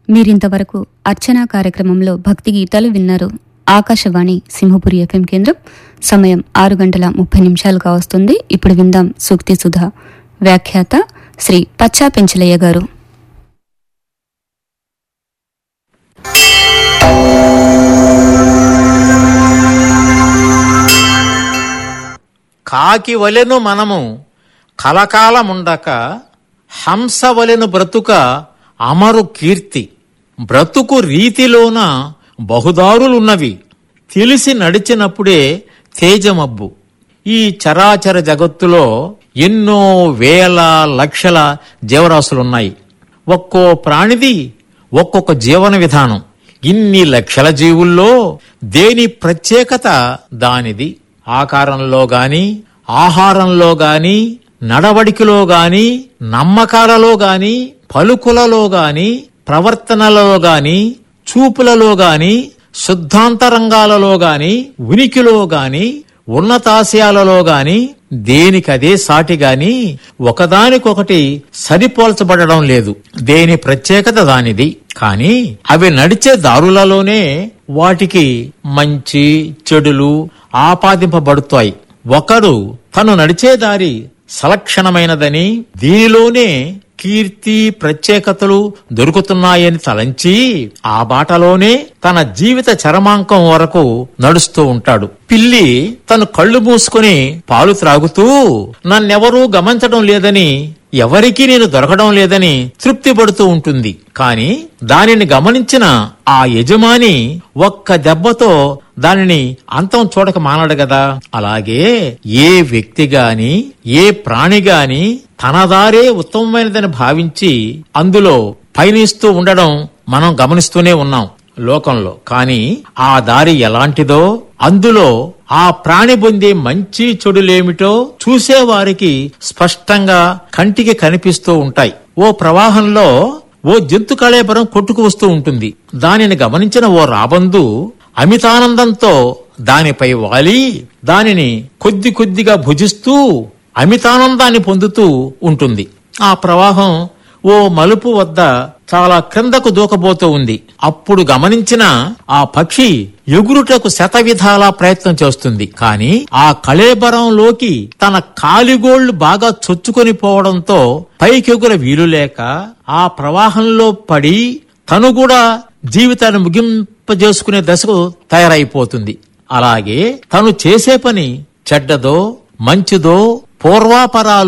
మీరింతవరకు అర్చనా కార్యక్రమంలో భక్తి గీతాలు విన్నారు ఆకాశవాణి సింహపురి ఎఫ్ఎం కేంద్రం సమయం ఆరు గంటల ముప్పై నిమిషాలుగా వస్తుంది ఇప్పుడు విందాం సూక్తి సుధా వ్యాఖ్యాత శ్రీ పచ్చా పెంచలయ్య గారు కాకి వలెను మనము కలకాలముండక హంస వలెను బ్రతుక అమరు కీర్తి బ్రతుకు రీతిలోన బహుదారులున్నవి తెలిసి నడిచినప్పుడే తేజమబ్బు ఈ చరాచర జగత్తులో ఎన్నో వేల లక్షల జీవరాశులున్నాయి ఒక్కో ప్రాణిది ఒక్కొక్క జీవన విధానం ఇన్ని లక్షల జీవుల్లో దేని ప్రత్యేకత దానిది ఆకారంలో గాని ఆహారంలో గాని నడవడికలో గాని నమ్మకాలలో గాని పలుకులలో గాని ప్రవర్తనలలో గాని చూపులలో గాని శుద్ధాంతరంగాలలో గాని ఉనికిలో గాని ఉన్నతాశయాలలో గాని దేనికదే సాటి గాని ఒకదానికొకటి సరిపోల్చబడడం లేదు దేని ప్రత్యేకత దానిది కాని అవి నడిచే దారులలోనే వాటికి మంచి చెడులు ఆపాదింపబడుతాయి ఒకడు తను నడిచే దారి సలక్షణమైనదని దీనిలోనే కీర్తి ప్రత్యేకతలు దొరుకుతున్నాయని తలంచి ఆ బాటలోనే తన జీవిత చరమాంకం వరకు నడుస్తూ ఉంటాడు పిల్లి తను కళ్ళు మూసుకుని పాలు త్రాగుతూ నన్నెవరూ గమనించడం లేదని ఎవరికీ నేను దొరకడం లేదని తృప్తి పడుతూ ఉంటుంది కాని దానిని గమనించిన ఆ యజమాని ఒక్క దెబ్బతో దానిని అంతం చూడక మానడు గదా అలాగే ఏ వ్యక్తి గాని ఏ ప్రాణి గాని తన దారే ఉత్తమమైనదని భావించి అందులో పయనిస్తూ ఉండడం మనం గమనిస్తూనే ఉన్నాం లోకంలో కానీ ఆ దారి ఎలాంటిదో అందులో ఆ ప్రాణి పొందే మంచి చెడులేమిటో చూసేవారికి స్పష్టంగా కంటికి కనిపిస్తూ ఉంటాయి ఓ ప్రవాహంలో ఓ జంతు కళేబరం కొట్టుకు వస్తూ ఉంటుంది దానిని గమనించిన ఓ రాబందు అమితానందంతో దానిపై వాలి దానిని కొద్ది కొద్దిగా భుజిస్తూ అమితానందాన్ని పొందుతూ ఉంటుంది ఆ ప్రవాహం ఓ మలుపు వద్ద చాలా క్రిందకు దూకబోతూ ఉంది అప్పుడు గమనించిన ఆ పక్షి ఎగురుటకు శత విధాలా ప్రయత్నం చేస్తుంది కాని ఆ కళేబరంలోకి తన కాలిగోళ్లు బాగా చొచ్చుకొని పోవడంతో పైకెగుర వీలు లేక ఆ ప్రవాహంలో పడి తను కూడా జీవితాన్ని ముగింపజేసుకునే దశకు తయారైపోతుంది అలాగే తను చేసే పని చెడ్డదో మంచిదో పూర్వాపరాలు